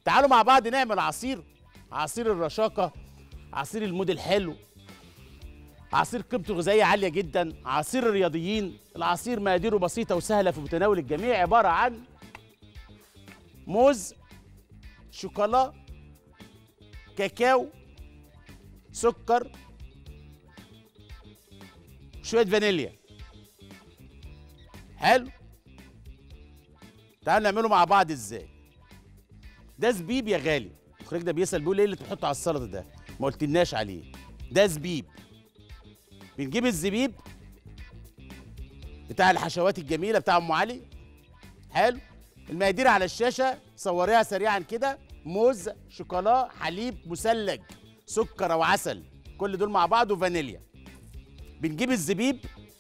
تعالوا مع بعض نعمل عصير عصير الرشاقه عصير المود الحلو عصير قيمته الغذائيه عاليه جدا عصير الرياضيين العصير مقاديره بسيطه وسهله في متناول الجميع عباره عن موز شوكولا كاكاو سكر شويه فانيليا حلو تعالوا نعمله مع بعض ازاي ده زبيب يا غالي المخرج ده بيسال بيقول ايه اللي بتحطه على السلطه ده ما قلتلناش عليه ده زبيب بنجيب الزبيب بتاع الحشوات الجميله بتاع ام علي حلو المقادير على الشاشه صوريها سريعا كده موز شوكولا حليب مثلج سكر او عسل كل دول مع بعض وفانيليا بنجيب الزبيب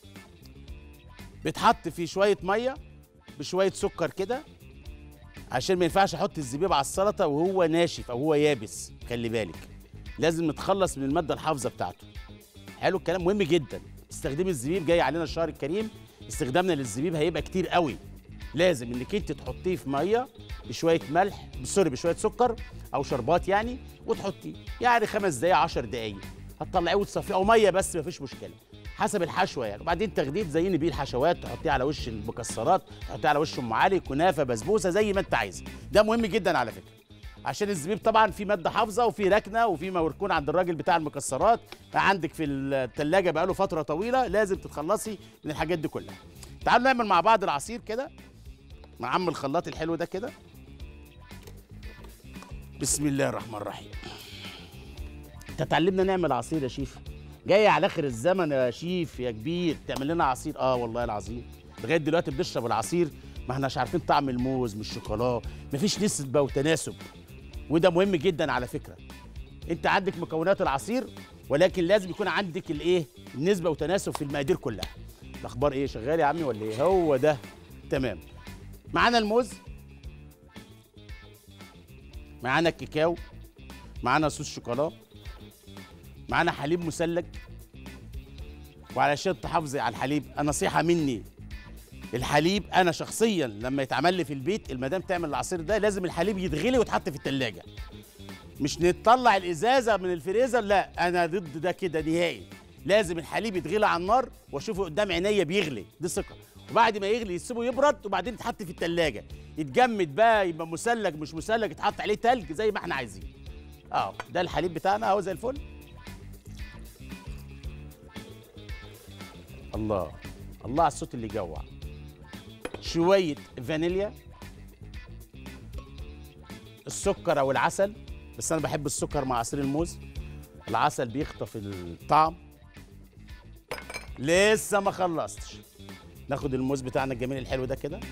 بيتحط فيه شويه ميه بشويه سكر كده عشان ما ينفعش احط الزبيب على السلطه وهو ناشف او هو يابس خلي بالك لازم نتخلص من الماده الحافظه بتاعته حلو الكلام مهم جدا استخدام الزبيب جاي علينا الشهر الكريم استخدامنا للزبيب هيبقى كتير قوي لازم انك انت تحطيه في ميه بشويه ملح سوري بشويه سكر او شربات يعني وتحطيه يعني خمس دقايق 10 دقايق هتطلعيه وتصفيه او ميه بس مفيش مشكله حسب الحشوه يعني وبعدين تغذيه تزيني بيه الحشوات تحطيه على وش المكسرات تحطيه على وش ام علي كنافه بسبوسه زي ما انت عايز ده مهم جدا على فكره عشان الزبيب طبعا في ماده حافظه وفي ركنه وفي موركون عند الراجل بتاع المكسرات عندك في الثلاجه بقاله فتره طويله لازم تتخلصي من الحاجات دي كلها تعالوا نعمل مع بعض العصير كده مع عم الخلاط الحلو ده كده بسم الله الرحمن الرحيم انت تعلمنا نعمل عصير يا شيف جاي على اخر الزمن يا شيف يا كبير تعمل لنا عصير اه والله العظيم لغايه دلوقتي بنشرب العصير ما احناش عارفين طعم الموز من الشوكولا مفيش نسبه وتناسب وده مهم جدا على فكره انت عندك مكونات العصير ولكن لازم يكون عندك الايه النسبه وتناسب في المقادير كلها الاخبار ايه شغال يا عمي ولا ايه هو ده تمام معانا الموز معانا الكاكاو معانا صوص شوكولا معانا حليب مثلج وعلشان تحافظي على الحليب نصيحه مني الحليب انا شخصيا لما يتعمل لي في البيت المدام تعمل العصير ده لازم الحليب يتغلي ويتحط في التلاجة مش نطلع الازازه من الفريزر لا انا ضد ده كده نهائي لازم الحليب يتغلي على النار واشوفه قدام عينيا بيغلي دي ثقه وبعد ما يغلي يسيبه يبرد وبعدين يتحط في التلاجة يتجمد بقى يبقى مثلج مش مثلج يتحط عليه تلج زي ما احنا عايزين اه ده الحليب بتاعنا اهو زي الفل الله الله على الصوت اللي يجوع شويه فانيليا السكر او العسل بس انا بحب السكر مع عصير الموز العسل بيخطف الطعم لسه ما خلصتش ناخد الموز بتاعنا الجميل الحلو ده كده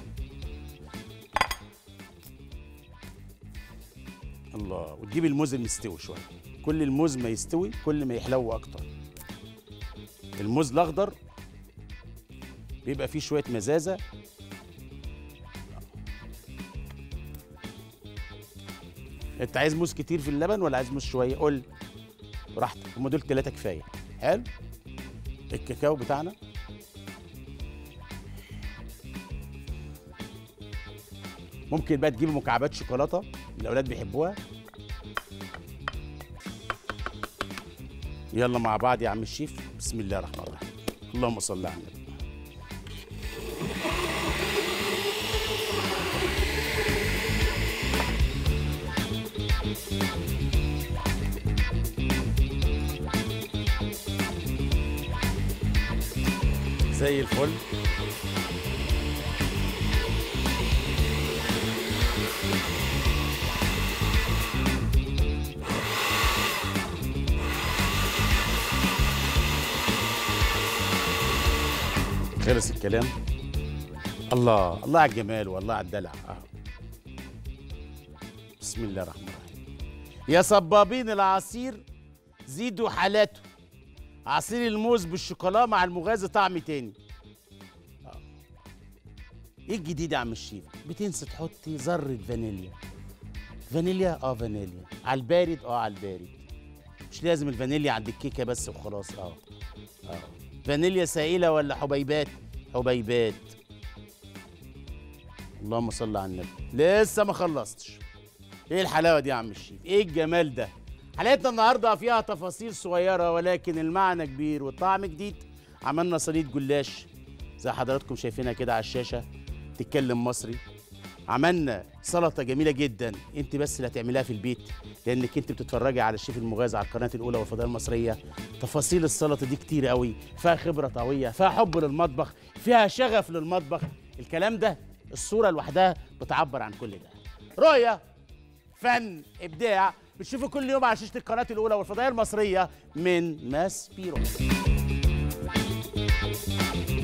الله وتجيب الموز المستوي شويه كل الموز ما يستوي كل ما يحلو اكتر الموز الاخضر بيبقى فيه شويه مزازه انت عايز موز كتير في اللبن ولا عايز موز شويه قول لي. براحتك هم دول ثلاثه كفايه حلو الكاكاو بتاعنا ممكن بقى تجيب مكعبات شوكولاته الاولاد بيحبوها يلا مع بعض يا عم الشيف بسم الله الرحمن الرحيم اللهم صل على النبي زي الفل خلص الكلام الله الله على الجمال والله على الدلع آه. بسم الله الرحمن الرحيم يا صبابين العصير زيدوا حالاته عصير الموز بالشوكولا مع المغازي طعم تاني آه. ايه الجديد يا عم الشيف بتنسى تحطي ذره فانيليا فانيليا اه فانيليا على البارد اه على البارد مش لازم الفانيليا عند الكيكه بس وخلاص اه اه فانيليا سائله ولا حبيبات حبيبات اللهم صل على النبي لسه ما خلصتش ايه الحلاوه دي يا عم الشيف ايه الجمال ده حلقتنا النهارده فيها تفاصيل صغيره ولكن المعنى كبير والطعم جديد عملنا صينيه جلاش زي حضراتكم شايفينها كده على الشاشه تتكلم مصري عملنا سلطه جميله جدا انت بس اللي هتعمليها في البيت لانك انت بتتفرجي على الشيف المغازي على القناه الاولى والفضائيه المصريه تفاصيل السلطه دي كتير قوي فيها خبره طويله فيها حب للمطبخ فيها شغف للمطبخ الكلام ده الصوره لوحدها بتعبر عن كل ده رؤيه فن ابداع بتشوفوا كل يوم على شاشه القناه الاولى والفضائيه المصريه من ماس بيرو